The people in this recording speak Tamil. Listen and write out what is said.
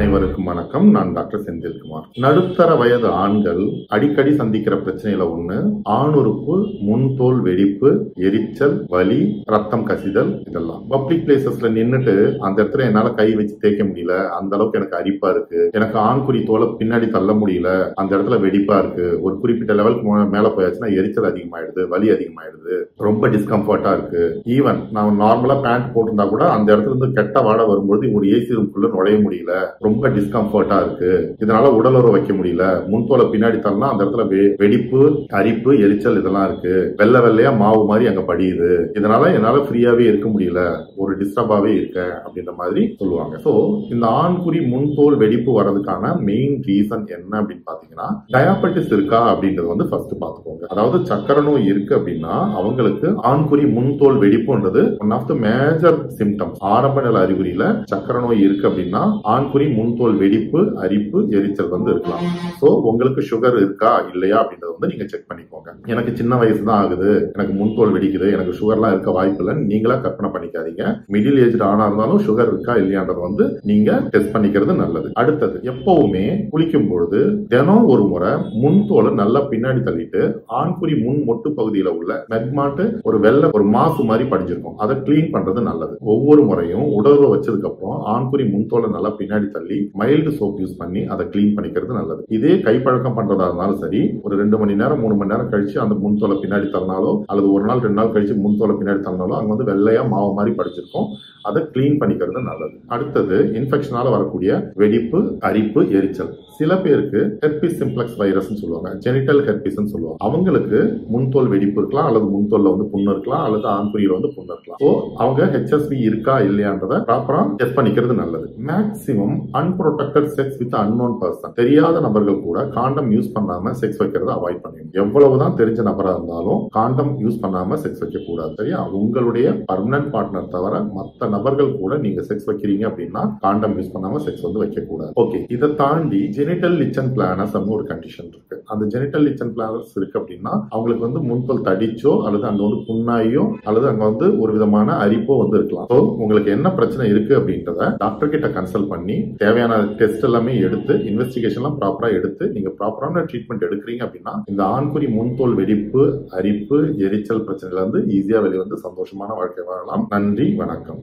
அனைவருக்கும் வணக்கம் நான் டாக்டர் செந்தில்குமார் நடுத்தர வயது ஆண்கள் அடிக்கடி சந்திக்கிற பிரச்சனையில ஒண்ணு ஆணுறுப்பு முன்தோல் வெடிப்பு எரிச்சல் வலி ரத்தம் கசிதல் இதெல்லாம் பப்ளிக் பிளேசஸ்ல நின்னுட்டு அந்த இடத்துல என்னால கை வச்சு தேய்க்க முடியல அந்த அளவுக்கு எனக்கு அரிப்பா இருக்கு எனக்கு ஆண்குறி தோலை பின்னாடி தள்ள முடியல அந்த இடத்துல வெடிப்பா இருக்கு ஒரு குறிப்பிட்ட லெவலுக்கு மே- மேல போயாச்சுன்னா எரிச்சல் அதிகமாயிடுது வலி அதிகமாயிடுது ரொம்ப டிஸ்கம்ஃபர்ட்டா இருக்கு ஈவன் நான் நார்மலா பேண்ட் போட்டிருந்தா கூட அந்த இடத்துல இருந்து கெட்ட வாடை வரும்போது ஒரு ஏசி ரூம்குள்ள நுழைய முடியல ரொம்ப டிஸ்கம்ஃபர்ட்டா இருக்கு இதனால உடலுறவு வைக்க முடியல முன்தோலை பின்னாடி தள்ளனா அந்த இடத்துல வெ- வெடிப்பு அரிப்பு எரிச்சல் இதெல்லாம் இருக்கு வெள்ளை வெள்ளையா மாவு மாதிரி அங்க படியுது இதனால என்னால ஃப்ரீயாவே இருக்க முடியல ஒரு டிஸ்டர்பாவே இருக்கேன் அப்படின்ற மாதிரி சொல்லுவாங்க சோ இந்த ஆண்குறி முன்தோல் வெடிப்பு வர்றதுக்கான மெயின் ரீசன் என்ன அப்படின்னு பாத்தீங்கன்னா டயாபெட்டிஸ் இருக்கா அப்படின்றது வந்து ஃபர்ஸ்ட் பாத்துக்கோங்க அதாவது சக்கரை நோய் இருக்கு அப்படின்னா அவங்களுக்கு ஆண்குறி முன்தோல் வெடிப்புன்றது one of the major symptoms ஆரம்ப நில அறிகுறியில சக்கரை நோய் இருக்கு அப்படின்னா ஆண்குறி முன்தோல் வெடிப்பு அரிப்பு எரிச்சல் வந்து இருக்கலாம் சோ உங்களுக்கு சுகர் இருக்கா இல்லையா அப்படின்றத வந்து நீங்க செக் பண்ணிக்கோங்க எனக்கு சின்ன வயசு தான் ஆகுது எனக்கு முன்தோல் வெடிக்குது எனக்கு சுகர்லாம் இருக்க வாய்ப்பு இல்லைன்னு நீங்களா கற்பனை பண்ணிக்காதீங்க மிடில் ஏஜ் ஆனா இருந்தாலும் சுகர் இருக்கா இல்லையான்றத வந்து நீங்க டெஸ்ட் பண்ணிக்கிறது நல்லது அடுத்தது எப்பவுமே குளிக்கும் பொழுது தினம் ஒரு முறை முன்தோலை நல்லா பின்னாடி தள்ளிட்டு ஆண்குறி முன் மொட்டு பகுதியில உள்ள மெக்மாட்டு ஒரு வெள்ளை ஒரு மாசு மாதிரி படிஞ்சிருக்கும் அதை க்ளீன் பண்றது நல்லது ஒவ்வொரு முறையும் உடலுறவு வச்சதுக்கு அப்புறம் ஆண்குறி முன்தோலை நல்லா பின்னாடி தள்ளி மைல்டு சோப் யூஸ் பண்ணி அதை க்ளீன் பண்ணிக்கிறது நல்லது இதே கைப்பழக்கம் பண்றதா இருந்தாலும் சரி ஒரு ரெண்டு மணி நேரம் மூணு மணி நேரம் கழிச்சு அந்த முன்தோலை பின்னாடி தள்ளினாலோ அல்லது ஒரு நாள் ரெண்டு நாள் கழிச்சு முன்தோலை பின்னாடி தள்ளினாலோ அங்க வந்து வெள்ளையா மாவு மாதிரி படிச்சிருக்கும் அதை க்ளீன் பண்ணிக்கிறது நல்லது அடுத்தது இன்ஃபெக்ஷனால வரக்கூடிய வெடிப்பு அரிப்பு எரிச்சல் சில பேருக்கு ஹெர்பிஸ் சிம்ப்ளெக்ஸ் வைரஸ் சொல்லுவாங்க ஜெனிட்டல் ஹெர்பிஸ் சொல்லுவாங்க அவங்களுக்கு முன்தோல் வெடிப்பு இருக்கலாம் அல்லது முன்தோல்ல வந்து புண்ணு இருக்கலாம் அல்லது ஆண்குறியில வந்து புண்ணு இருக்கலாம் ஸோ அவங்க ஹெச்எஸ்வி இருக்கா இல்லையான்றத ப்ராப்பரா டெஸ்ட் பண்ணிக்கிறது நல்லது maximum unprotected sex with unknown person தெரியாத நபர்கள் கூட காண்டம் யூஸ் பண்ணாம செக்ஸ் வைக்கிறத அவாய்ட் பண்ணிக்கணும் எவ்வளவுதான் தெரிஞ்ச நபரா இருந்தாலும் காண்டம் யூஸ் பண்ணாம செக்ஸ் வைக்க கூடாது சரியா உங்களுடைய பர்மனன்ட் பார்ட்னர் தவிர மத்த நபர்கள் கூட நீங்க செக்ஸ் வைக்கிறீங்க அப்படின்னா காண்டம் யூஸ் பண்ணாம செக்ஸ் வந்து வைக்க கூடாது ஓகே இதை தாண்டி ஜெனிட்டல் லிச்சன் பிளானஸ் அப்படின்னு ஒரு கண்டிஷன் இருக்கு அந்த ஜெனிட்டல் லிச்சன் பிளானஸ் இருக்கு அப்படின்னா அவங்களுக்கு வந்து முன்தோல் தடிச்சோ அல்லது அங்க வந்து புண்ணாயோ அல்லது அங்க வந்து ஒரு விதமான அரிப்போ வந்து இருக்கலாம் ஸோ உங்களுக்கு என்ன பிரச்சனை இருக்கு அப்படின்றத டாக்டர் கிட்ட கன்சல்ட் பண்ணி தேவையான டெஸ்ட் எல்லாமே எடுத்து இன்வெஸ்டிகேஷன்லாம் ப்ராப்பரா எடுத்து நீங்க ப்ராப்பரான ட்ரீட்மெண்ட் எடுக்கிறீங்க அப்படின்னா இந்த ஆண்குறி முன்தோல் வெடிப்பு அரிப்பு எரிச்சல் பிரச்சனையில இருந்து ஈஸியா வெளிவந்து சந்தோஷமான வாழ்க்கை வாழலாம் நன்றி வணக்கம்